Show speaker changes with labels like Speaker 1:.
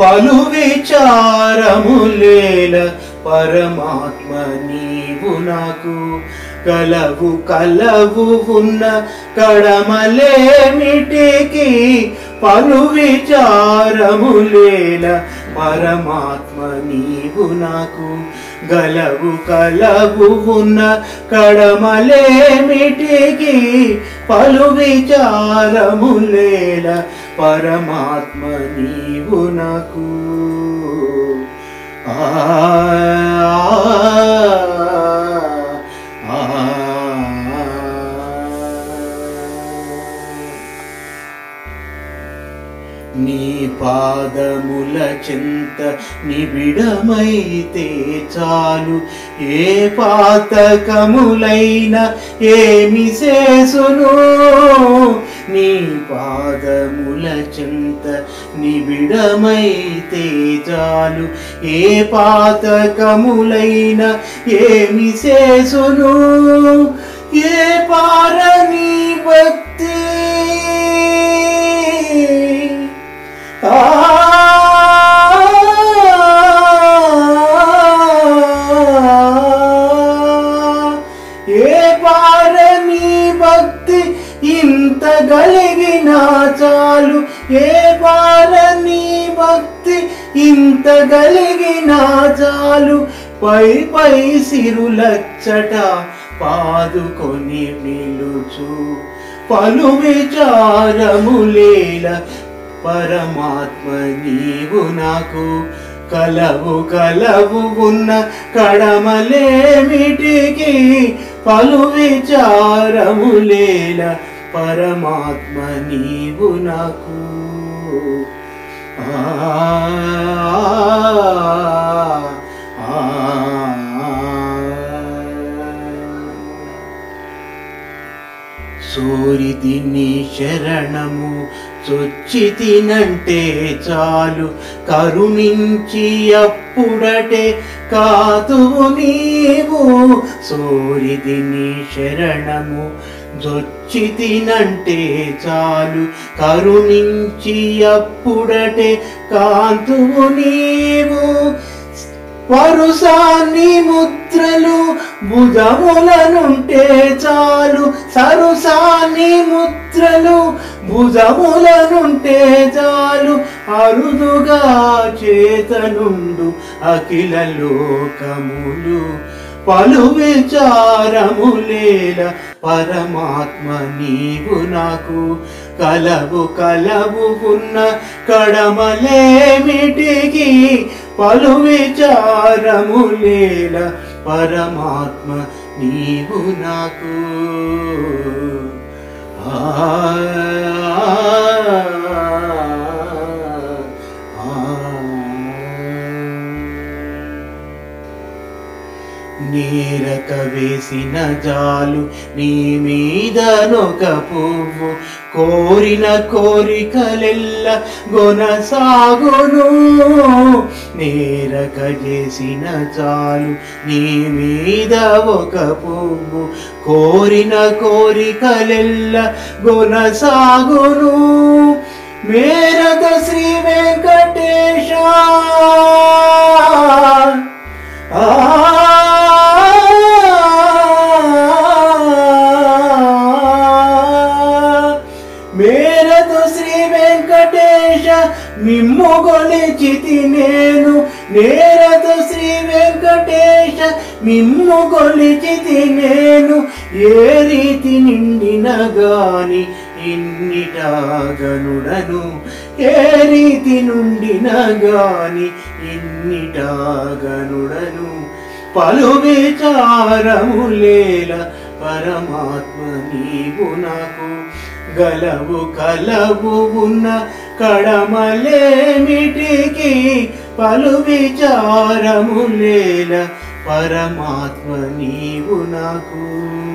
Speaker 1: పలు విచారములేల పరమాత్మ నీవు నాకు కలవు కలవు ఉన్న కడమలేమిటికి పలు విచారములేల పరమాత్మ నీవు నాకు గలవు కలవు ఉన్న కడమలేమిటికి పలు విచారములేల పరమాత్మ నీవు నాకు ఆ ఆ, నీ పాదముల చింత నిబిడమైతే చాలు ఏ పాతకములైన ఏమి శేసును నీ పాదముల చింత నిబిడమైతే చాలు ఏ పాతకములైన ఏమి శేసును ఏ పారని భక్తి ఆ ఏ పారని భక్తి ఇంత గలిగిన చాలు ఏ పారని భక్తి ఇంత గలిగిన చాలు పై పై సిరులచ్చట పాదుకొని నిలుచు పలు విచారములేల పరమాత్మ నీవు నాకు కలవు కలవు ఉన్న కడమలేమిటికి పలు విచారములేల పరమాత్మ నీవు నాకు ఆ ఆ, సూరితి నీ శరణము చొచ్చితినంటే చాలు కరుణించి అప్పుడటే కాతువు నీవు సూరితి నీ శరణము జొచ్చితినంటే చాలు కరుణించి అప్పుడటే కాంతువు నీవు వరుసాన్ని ముద్రలు భుజములనుంటే చాలు సరుసాన్ని ముద్రలు భుజములనుంటే చాలు అరుదుగా చేతనుండు అఖిల లోకములు పలు విచారములేల పరమాత్మ నీవు నాకు కలవు కలవు ఉన్న కడమలేమిటికి పలు విచారములేల పరమాత్మ నీవు నాకు ఆ నీరక వేసిన జాలు నీ మీదనొక పువ్వు కోరిన కోరికలెల్ల గొనసాగును నేరక చేసిన చాలు నీ మీద ఒక పువ్వు కోరిన కోరికలెల్ల గొనసాగును మేరద శ్రీ వెంకటేశ ఆ మేరదు శ్రీ వెంకటేశ మిమ్ము గొలిచితి నేను నేరదు శ్రీ వెంకటేశ మిమ్ము గొలిచితి నేను ఏ రీతి నిండిన గాని ఇన్నిటాగనుడను ఏ రీతి నుండిన గాని ఇన్నిటాగనుడను పలు విచారములేల పరమాత్మ నీవు నాకు గలవు కలవు ఉన్న కడమలేమిటికి పలు విచారములేల పరమాత్మ నీవు నాకు